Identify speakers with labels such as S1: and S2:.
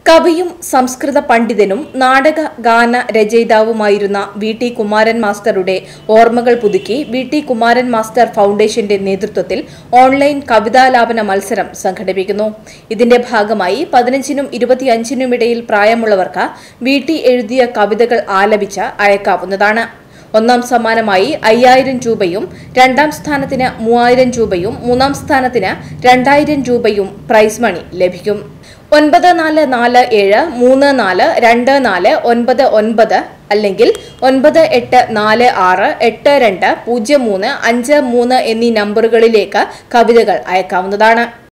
S1: കവിയും സംസ്കൃത പണ്ഡിതനും നാടക ഗാന രചയിതാവുമായിരുന്ന വി ടി കുമാരൻ മാസ്റ്ററുടെ ഓർമ്മകൾ പുതുക്കി വി ടി കുമാരൻ മാസ്റ്റർ ഫൗണ്ടേഷന്റെ നേതൃത്വത്തിൽ ഓൺലൈൻ കവിതാലാപന മത്സരം സംഘടിപ്പിക്കുന്നു ഇതിന്റെ ഭാഗമായി പതിനഞ്ചിനും ഇരുപത്തിയഞ്ചിനും ഇടയിൽ പ്രായമുള്ളവർക്ക് വി ടി എഴുതിയ കവിതകൾ ആലപിച്ച് അയക്കാവുന്നതാണ് ഒന്നാം സമ്മാനമായി അയ്യായിരം രൂപയും രണ്ടാം സ്ഥാനത്തിന് മൂവായിരം രൂപയും മൂന്നാം സ്ഥാനത്തിന് രണ്ടായിരം രൂപയും പ്രൈസ് മണി ലഭിക്കും ഒൻപത് നാല് നാല് ഏഴ് മൂന്ന് നാല് രണ്ട് നാല് ഒൻപത് ഒൻപത് അല്ലെങ്കിൽ ഒൻപത് എട്ട് നാല് ആറ് എട്ട് രണ്ട് പൂജ്യം മൂന്ന് അഞ്ച് മൂന്ന് എന്നീ നമ്പറുകളിലേക്ക് കവിതകൾ അയക്കാവുന്നതാണ്